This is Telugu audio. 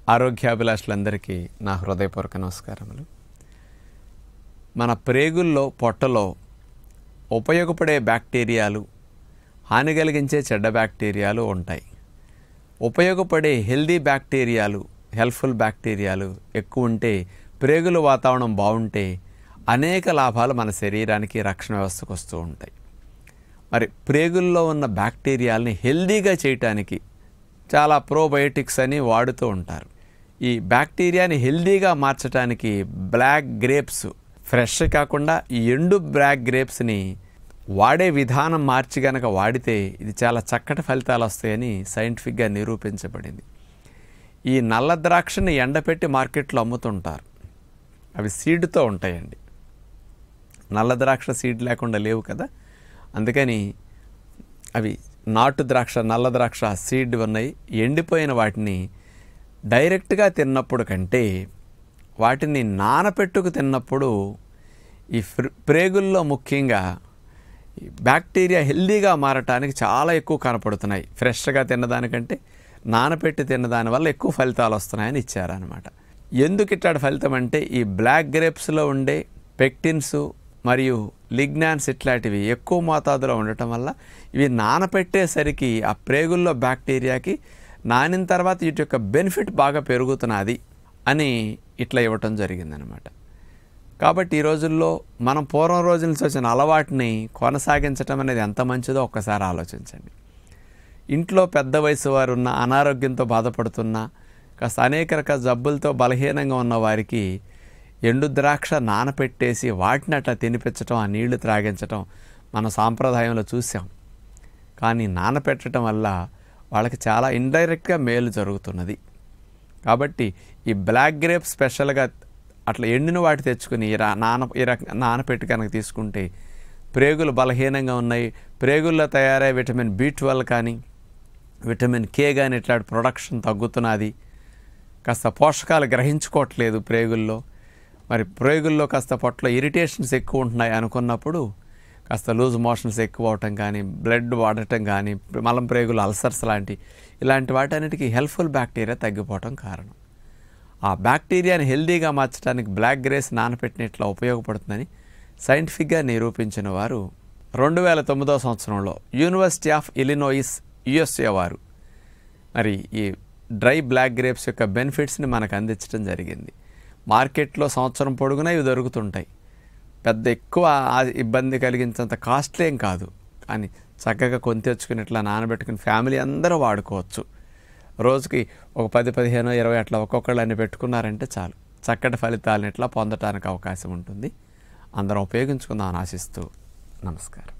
ఆరోగ్యాభిలాషులందరికీ నా హృదయపూర్వక నమస్కారములు మన ప్రేగుల్లో పొట్టలో ఉపయోగపడే బ్యాక్టీరియాలు హాని కలిగించే చెడ్డ బ్యాక్టీరియాలు ఉంటాయి ఉపయోగపడే హెల్దీ బ్యాక్టీరియాలు హెల్ప్ఫుల్ బ్యాక్టీరియాలు ఎక్కువ ఉంటే ప్రేగుల వాతావరణం బాగుంటే అనేక లాభాలు మన శరీరానికి రక్షణ వ్యవస్థకు వస్తూ ఉంటాయి మరి ప్రేగుల్లో ఉన్న బ్యాక్టీరియాలని హెల్దీగా చేయటానికి చాలా ప్రోబయోటిక్స్ అని వాడుతూ ఉంటారు ఈ బ్యాక్టీరియాని హెల్దీగా మార్చడానికి బ్లాక్ గ్రేప్స్ ఫ్రెష్ కాకుండా ఈ ఎండు బ్లాక్ గ్రేప్స్ని వాడే విధానం మార్చి గనక వాడితే ఇది చాలా చక్కటి ఫలితాలు వస్తాయని సైంటిఫిక్గా నిరూపించబడింది ఈ నల్ల ద్రాక్షని ఎండపెట్టి మార్కెట్లో అమ్ముతుంటారు అవి సీడ్తో ఉంటాయండి నల్ల ద్రాక్ష సీడ్ లేకుండా లేవు కదా అందుకని అవి నాటు ద్రాక్ష నల్ల ద్రాక్ష సీడ్ ఉన్నాయి ఎండిపోయిన వాటిని డైరెక్ట్గా తిన్నప్పుడు కంటే వాటిని నానపెట్టుకు తిన్నప్పుడు ఈ ఫ్రి- ప్రేగుల్లో ముఖ్యంగా ఈ బ్యాక్టీరియా హెల్దీగా మారటానికి చాలా ఎక్కువ కనపడుతున్నాయి ఫ్రెష్గా తిన్నదానికంటే నానపెట్టి తిన్నదాని వల్ల ఎక్కువ ఫలితాలు వస్తున్నాయని ఇచ్చారనమాట ఎందుకు ఇట్లాంటి ఫలితం అంటే ఈ బ్లాక్ గ్రేప్స్లో ఉండే పెక్టిన్స్ మరియు లిగ్నాన్స్ ఇట్లాంటివి ఎక్కువ మోతాదులో ఉండటం వల్ల ఇవి నానపెట్టేసరికి ఆ ప్రేగుల్లో బ్యాక్టీరియాకి నానిన తర్వాత వీటి యొక్క బెనిఫిట్ బాగా పెరుగుతున్నది అని ఇట్లా ఇవ్వటం జరిగిందనమాట కాబట్టి ఈ రోజుల్లో మనం పూర్వం రోజుల నుంచి వచ్చిన అలవాటుని కొనసాగించటం అనేది ఎంత మంచిదో ఒక్కసారి ఆలోచించండి ఇంట్లో పెద్ద వయసు వారు ఉన్న అనారోగ్యంతో బాధపడుతున్న కాస్త అనేక రకాల జబ్బులతో బలహీనంగా ఉన్న వారికి ఎండు ద్రాక్ష నానపెట్టేసి వాటిని అట్లా తినిపించటం ఆ నీళ్లు త్రాగించటం మన సాంప్రదాయంలో చూసాం కానీ నానపెట్టడం వల్ల వాళ్ళకి చాలా ఇండైరెక్ట్గా మేలు జరుగుతున్నది కాబట్టి ఈ బ్లాక్ గ్రేప్ స్పెషల్గా అట్లా ఎండిన వాటి తెచ్చుకుని ఈ రా- నాన ఈ రక నానపెట్టి కనుక తీసుకుంటే ప్రేగులు బలహీనంగా ఉన్నాయి ప్రేగుల్లో తయారయ్యే విటమిన్ బి ట్వెల్వ్ కానీ విటమిన్ కే కానీ ఇట్లాంటి ప్రొడక్షన్ తగ్గుతున్నది కాస్త పోషకాలు గ్రహించుకోవట్లేదు ప్రేగుల్లో మరి ప్రేగుల్లో కాస్త పొట్టలో ఇరిటేషన్స్ ఎక్కువ ఉంటున్నాయి అనుకున్నప్పుడు కాస్త లూజ్ మోషన్స్ ఎక్కువ అవటం కానీ బ్లడ్ వాడటం కానీ మలం ప్రేగులు అల్సర్స్ లాంటి ఇలాంటి వాటన్నిటికీ హెల్ప్ఫుల్ బ్యాక్టీరియా తగ్గిపోవటం కారణం ఆ బ్యాక్టీరియాని హెల్దీగా మార్చడానికి బ్లాక్ గ్రేస్ నానపెట్టిన ఇట్లా ఉపయోగపడుతుందని సైంటిఫిక్గా నిరూపించిన వారు రెండు వేల తొమ్మిదో సంవత్సరంలో యూనివర్సిటీ ఆఫ్ ఇలినోయిస్ యుఎస్ఏ వారు మరి ఈ డ్రై బ్లాక్ గ్రేప్స్ యొక్క బెనిఫిట్స్ని మనకు అందించడం జరిగింది మార్కెట్లో సంవత్సరం పొడుగునా ఇవి దొరుకుతుంటాయి పెద్ద ఎక్కువ ఆ- ఇబ్బంది కలిగించేంత కాస్ట్లీ ఏం కాదు కానీ చక్కగా కొని తెచ్చుకుని ఇట్లా నానబెట్టుకుని ఫ్యామిలీ అందరూ వాడుకోవచ్చు రోజుకి ఒక పది పదిహేను ఇరవై అట్లా ఒక్కొక్కళ్ళు అన్ని పెట్టుకున్నారంటే చాలు చక్కటి ఫలితాలను ఇట్లా పొందటానికి అవకాశం ఉంటుంది అందరం ఉపయోగించుకుందామని ఆశిస్తూ నమస్కారం